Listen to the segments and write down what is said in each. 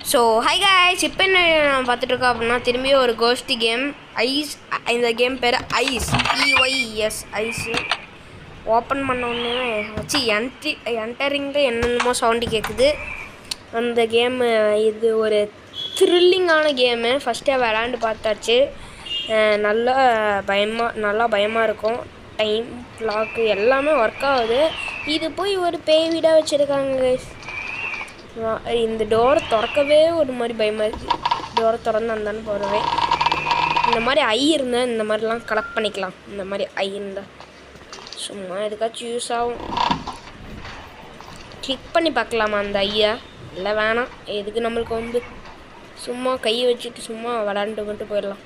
So high guys இப்போ என்ன நான் பார்த்துட்டு இருக்கோம் அப்படின்னா திரும்பி ஒரு கோஸ்டி கேம் ஐஸ் இந்த கேம் பேர் ஐஸ் இஒய்எஸ் ஐஸு ஓப்பன் பண்ண உடனே வச்சு என்ட்ரி என்டரிங்கில் என்னென்னமோ சவுண்டு கேட்குது அந்த கேமு இது ஒரு த்ரில்லிங்கான கேமு ஃபஸ்ட்டே விளாண்டு பார்த்தாச்சு அஹ் நல்லா பயமாக நல்லா பயமாக இருக்கும் டைம் லாக்கு எல்லாமே ஒர்க் ஆகுது இது போய் ஒரு பேய் வீடாக வச்சுருக்காங்க guys. வா- இந்த டோரை திறக்கவே ஒரு மாதிரி பயமாக இருக்குது டோரை திறந்து அந்தான்னு போகிறவே இந்த மாதிரி ஐ இருந்தால் இந்த மாதிரிலாம் கலெக்ட் பண்ணிக்கலாம் இந்த மாதிரி ஐ இருந்தால் சும்மா எதுக்காச்சும் யூஸ் ஆகும் கிளிக் பண்ணி பார்க்கலாமா அந்த ஐயா இல்லை வேணாம் எதுக்கு நம்மளுக்கு வந்து சும்மா கையை வச்சுட்டு சும்மா விளாண்டு மட்டும் போயிடலாம்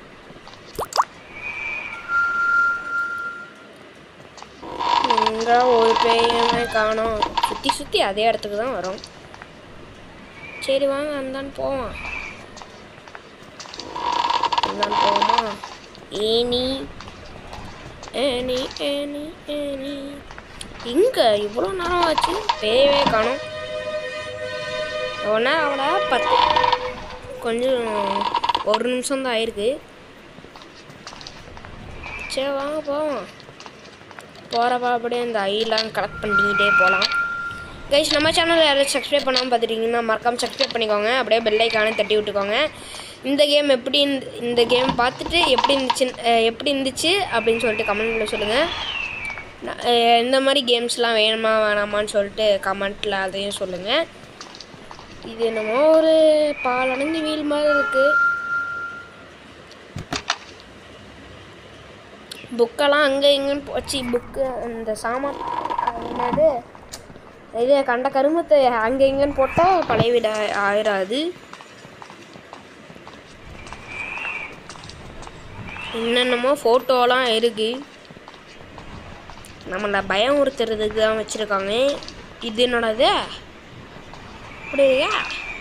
இங்கே ஒரு பேயுமே காணோம் சுற்றி சுற்றி அதே இடத்துக்கு தான் வரும் சரி வாங்க அந்தான்னு போவோம் அந்தான்னு போவோமா ஏனி ஏனி ஏனி ஏனி எங்க இவ்வளோ நேரம் ஆச்சு பேயவே காணோம் உடனே அவளை பத்து கொஞ்சம் ஒரு நிமிஷம் தான் ஆயிருக்கு சரி வாங்க போவோம் போகிறப்ப அப்படியே இந்த ஐலாம் கலெக்ட் பண்ணிக்கிட்டே போகலாம் கைஸ் நம்ம சேனல் யாராவது சப்ஸ்கிரைப் பண்ணாமல் பார்த்துட்டீங்கன்னா மறக்காம சப்ஸ்கிரைப் பண்ணிக்கோங்க அப்படியே பெல் ஐக்கானே தட்டி விட்டுக்கோங்க இந்த கேம் எப்படி இந்த- இந்த கேம் பார்த்துட்டு எப்படி இருந்துச்சு அஹ் எப்படி இருந்துச்சு அப்படின்னு சொல்லிட்டு கமெண்ட்டில் சொல்லுங்கள் ந- அஹ் இந்த மாதிரி கேம்ஸ்லாம் வேணுமா வேணாமான்னு சொல்லிட்டு கமெண்ட்டில் அதையும் சொல்லுங்கள் இது என்னமோ ஒரு பாலடைஞ்சு வீல் மாதிரி இருக்குது புக்கெல்லாம் அங்கே இங்கேன்னு போச்சு புக்கு இந்த சாமான் அது என்னது இது கண்ட கருமத்தை அங்கே இங்கேன்னு போட்டால் பழைய வீடு ஆ- ஆயிராது என்னென்னமோ ஃபோட்டோலாம் இருக்கு நம்மளை பயம் உறுத்துறதுக்கு தான் வச்சுருக்காங்க இது என்னோடது அப்படியா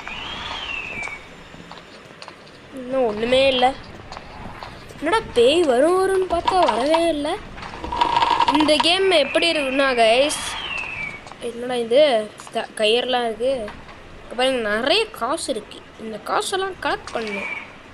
இன்னும் ஒன்றுமே இல்லை என்னடா பேய் வரும் வரும்னு பார்த்தா வரவே இல்லை இந்த கேம் எப்படி இருக்குன்னா கைஸ் என்னடா இது த- கயிறுலாம் இருக்கு இங்க பாருங்க நிறைய காசு இருக்கு இந்த காசெல்லாம் கலெக்ட் பண்ணணும்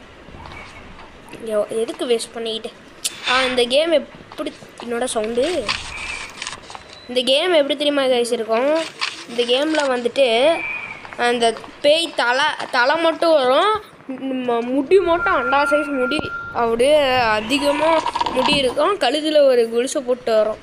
எ- எதுக்கு வேஸ்ட் பண்ணிக்கிட்டு ஆ இந்த கேம் எப்படி என்னோட சவுண்டு இந்த கேம் எப்படி தெரியுமா கைஸ் இருக்கும் இந்த கேமில் வந்துட்டு அந்த பேய் தலை தலை மட்டும் வரும் ம- முடி மட்டும் அண்டா சைஸ் முடி அப்படியே அதிகமாக முடி இருக்கும் கழுத்தில் ஒரு குலுசை போட்டு வரும்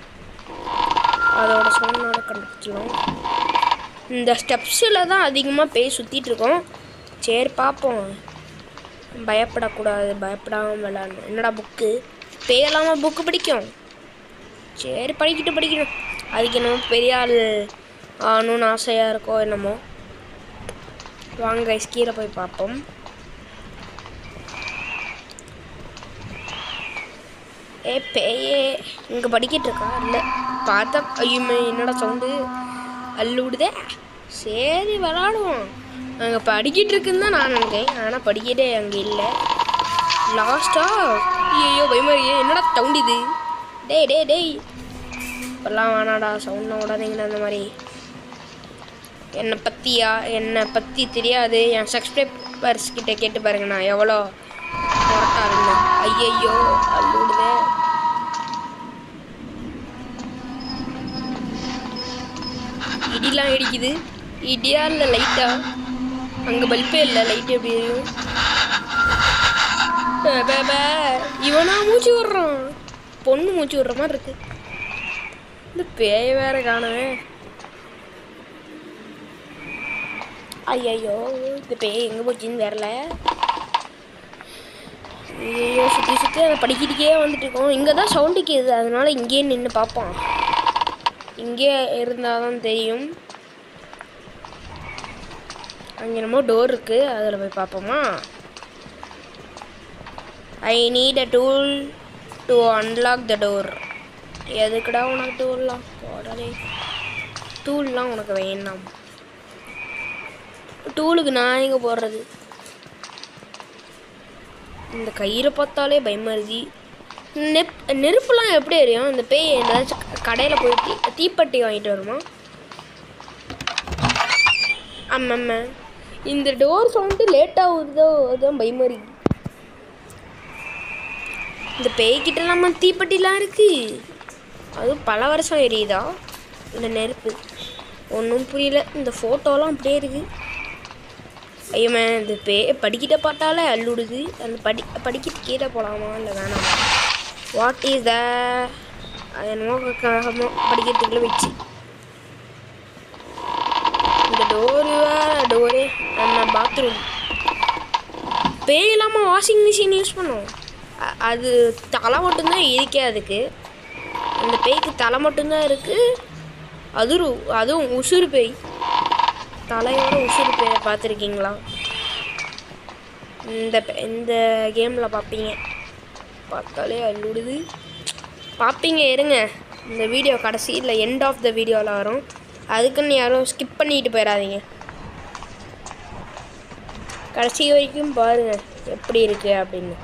அதோட சவுண்டால கண்டுபிடிச்சிடலாம் இந்த ஸ்டெப்ஸில் தான் அதிகமாக பேய் சுற்றிட்டு இருக்கோம் சரி பார்ப்போம் பயப்படக்கூடாது பயப்படாமல் விளாடணும் என்னடா புக்கு பேயெல்லாமா புக்கு பிடிக்கும் சரி படிக்கட்டும் படிக்கணும் அதுக்கு என்னமோ பெரிய ஆள் ஆகணும்னு ஆசையாக இருக்கோ என்னமோ வாங்க guys, கீழே போய் பார்ப்போம் ஏ பேயே இங்கே படிக்கிட்டு இருக்கா இல்லை பார்த்தா ஐயுமே என்னடா சவுண்டு அள்ளு விடுதே சரி விளாடுவோம் அங்கே படிக்கிட்டு இருக்குன்னு தான் நான் நினைக்கிறேன் ஆனால் படிக்கிட்டே அங்கே இல்லை லாஸ்ட்டா ஐயோ பயமா இருக்கே. என்னடா சவுண்ட் இது டேய் டேய் டேய் இப்பெல்லாம் வேணாடா சவுண்ட்லாம் விடாதீங்கடா அந்த மாதிரி என்னை பற்றியா என்னை பற்றி தெரியாது என் சப்ஸ்கிரைபர்ஸ் கிட்ட கேட்டு பாருங்க நான் எவ்வளோ முரட்டா இருந்தேன் ஐயையோ அல்லுடுதே இடிலாம் இடிக்குது இடியா இல்லை லைட்டா அங்கே பல்பே இல்லை லைட் எப்படி எரியும் பே, பே, பே. இவனா மூச்சு விடுறான் பொண்ணு மூச்சு விடுற மாதிரி இருக்கு இந்த பேய் வேற காணவே ஐயையோ இந்த பேய் எங்கே போச்சுன்னு தெரில ஐயோ சுற்றி சுற்றி அதை படிக்கிட்டே வந்துட்டு இருக்கோம் இங்கே தான் சவுண்டு கேட்குது அதனால இங்கேயே நின்று பார்ப்போம் இங்கே இருந்தால் தான் தெரியும் அங்கே என்னமோ டோர் இருக்குது அதில் போய் பார்ப்போமா I need a tool to unlock the door எதுக்குடா உனக்கு டூல்லாம் போடலே டூல்லாம் உனக்கு வேணாம் டூலுக்கு நான் எங்கே போடுறது இந்த கயிறை பார்த்தாலே பயமா இருக்கு நெப் நெருப்புலாம் எப்படி எரியும் இந்த பேய் ஏதாச்சும் கடையில் போய் தீ தீப்பெட்டி வாங்கிட்டு வருமா ஆமாம் இந்த டோர் சவுண்டு லேட்டாக வருதோ அதுதான் பயமா இருக்கு இந்த பேய்கிட்ட நம்ம தீப்பெட்டிலாம் இருக்கு அது பல வருஷம் எரியுதா இந்த நெருப்பு ஒன்றும் புரியல இந்த ஃபோட்டோலாம் அப்படியே இருக்கு ஐயமே இந்த பே படிக்கிட்ட பார்த்தாலே அள்ளுடுது அந்த படி படிக்கிட்டு கீழே போகலாமா இல்லை வேணாமா வாட் இஸ் த அது என்னமோ கழகமோ படிக்கிறதுக்குள்ளே வச்சு இந்த டோரு டோரு நம்ம பாத்ரூம் பேய் இல்லாமல் வாஷிங் மிஷின் யூஸ் பண்ணோம் அ- அது தலை மட்டும்தான் இருக்கே அதுக்கு அந்த பேய்க்கு தலை மட்டும்தான் இருக்குது அது அதுவும் உசுறு பேய் தலையோட உசுறு பேயை பார்த்துருக்கீங்களா இந்த பே- இந்த கேமில் பார்ப்பீங்க பார்த்தாலே அள்ளுடுது பார்ப்பீங்க இருங்க இந்த வீடியோ கடைசியில் எண்ட் ஆஃப் த வீடியோவில் வரும் அதுக்குன்னு யாரும் ஸ்கிப் பண்ணிட்டு போயிடாதீங்க கடைசி வரைக்கும் பாருங்க எப்படி இருக்கு அப்படின்னு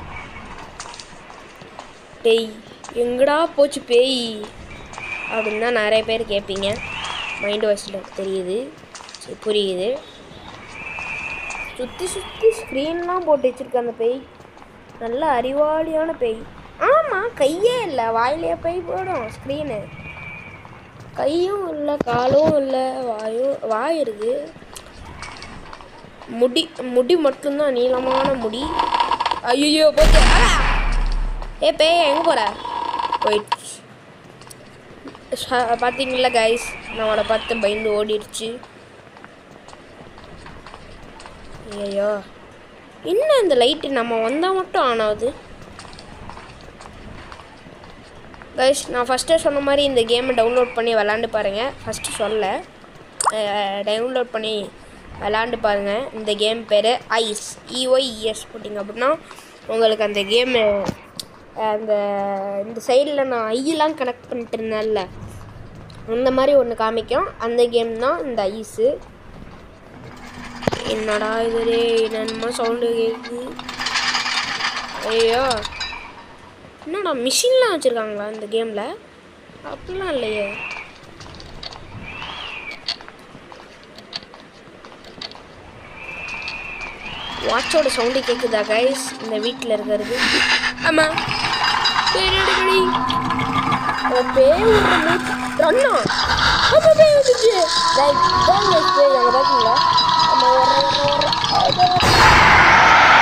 டேய் எங்கடா போச்சு பேய் அப்படின்னு தான் நிறைய பேர் கேட்பீங்க மைண்ட் வாய்ஸில் தெரியுது சரி புரியுது சுற்றி சுற்றி ஸ்க்ரீன்லாம் போட்டு வச்சிருக்க அந்த பேய் நல்ல அறிவாளியான பேய் ஆமாம் கையே இல்லை வாயிலே பேய் போடும் ஸ்க்ரீனு கையும் இல்லை காலும் இல்லை வாயும் வாய் இருக்கு முடி முடி மட்டும்தான் நீளமான முடி ஐயோ போச்சு ஆ! ஏ பேய் எங்கே போகிற போயிடுச்சு ச- பார்த்தீங்களா கைஸ் நம்மளை பார்த்து பயந்து ஓடிடுச்சு ஐயோ என்ன இந்த லைட்டு நம்ம வந்தால் மட்டும் ஆன் ஆகுது கைஸ் நான் ஃபஸ்ட்டே சொன்ன மாதிரி இந்த கேமை டவுன்லோட் பண்ணி விளாண்டு பாருங்கள் ஃபஸ்ட்டு சொல்ல டவுன்லோட் பண்ணி விளாண்டு பாருங்கள் இந்த கேம் பேர் ஐஸ் இஒய்இஎஸ் போட்டிங்க அப்படின்னா உங்களுக்கு அந்த கேமு அந்த இந்த சைடில் நான் ஐயெல்லாம் கனெக்ட் பண்ணிட்டு இருந்தேன்ல அந்த மாதிரி ஒன்று காமிக்கும் அந்த கேம் தான் இந்த ஐஸு என்னடா இது ரே என்னென்னமோ சவுண்டு கேட்குது ஐயோ என்னடா மிஷின்லாம் வச்சுருக்காங்களா இந்த கேமில் அப்படிலாம் இல்லையே வாட்சோட சவுண்டு கேட்குதா கைஸ் இந்த வீட்டில் இருக்கிறது ஆமாம் பேரடி பேய் ஒரு மூச்சு ரன்னா ஆமாம் பேய் வந்துச்சு ரைட் தான் பேய் அங்கே பார்த்தீங்களா ஆமாம் வர வர வர